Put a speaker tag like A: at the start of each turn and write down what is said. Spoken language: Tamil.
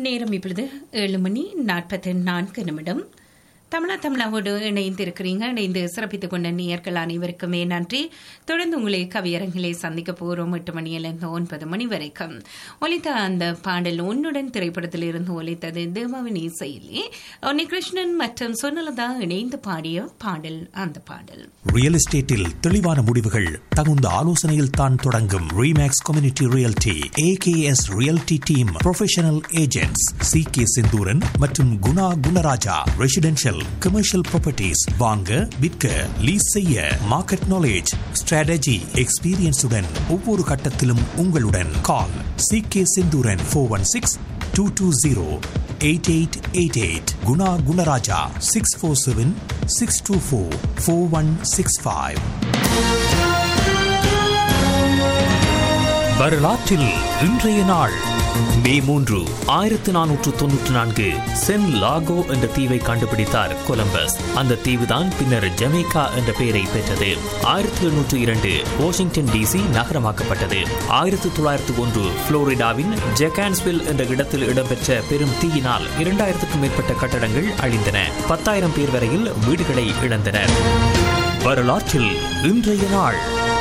A: நேரம் இப்பொழுது ஏழு மணி நாற்பத்தி நான்கு நிமிடம் தமிழா தமிழாவோடு இணைந்திருக்கிறீங்க இணைந்து சிறப்பித்துக் கொண்ட நேயர்கள் அனைவருக்குமே நன்றி தொடர்ந்து உங்களை கவியரங்கிலே சந்திக்க போறோம் எட்டு மணியிலிருந்து ஒன்பது மணி வரைக்கும் ஒலித்த அந்த பாடல் உன்னுடன் திரைப்படத்தில் இருந்து ஒலித்தது தேவாவின் இசையிலே உன்னிகிருஷ்ணன் மற்றும் சுனலதா இணைந்து பாடிய பாடல் அந்த பாடல்
B: ரியல் எஸ்டேட்டில் தெளிவான முடிவுகள் தகுந்த ஆலோசனையில் தான் தொடங்கும் Remax community realty AKS realty team professional agents C K Senthooran மற்றும் Guna Gunaraja residential commercial properties வாங்க விற்க லீஸ் செய்ய மார்க்கெட் நாலேஜ் ஸ்ட்ராட்டஜி எக்ஸ்பீரியன்ஸுடன் ஒவ்வொரு கட்டத்திலும் உங்களுடன் call C K Senthooran four one six two two zero eight eight eight eight Guna Gunaraja six four seven six two four four one six five
C: வரலாற்றில் இன்றைய நாள் மே மூன்று ஆயிரத்து நானூற்று தொன்னூற்று நான்கு சென் லாகோ என்ற தீவை கண்டுபிடித்தார் கொலம்பஸ் அந்த தீவுதான் பின்னர் ஜமேக்கா என்ற பெயரை பெற்றது ஆயிரத்தி எழுநூற்று இரண்டு வாஷிங்டன் டிசி நகரமாக்கப்பட்டது ஆயிரத்தி தொள்ளாயிரத்து ஒன்று புளோரிடாவின் ஜெகான்ஸ்வில் என்ற இடத்தில் இடம்பெற்ற பெரும் தீயினால் இரண்டாயிரத்துக்கும் மேற்பட்ட கட்டடங்கள் அழிந்தன பத்தாயிரம் பேர் வரையில் வீடுகளை இழந்தனர் வரலாற்றில் இன்றைய நாள்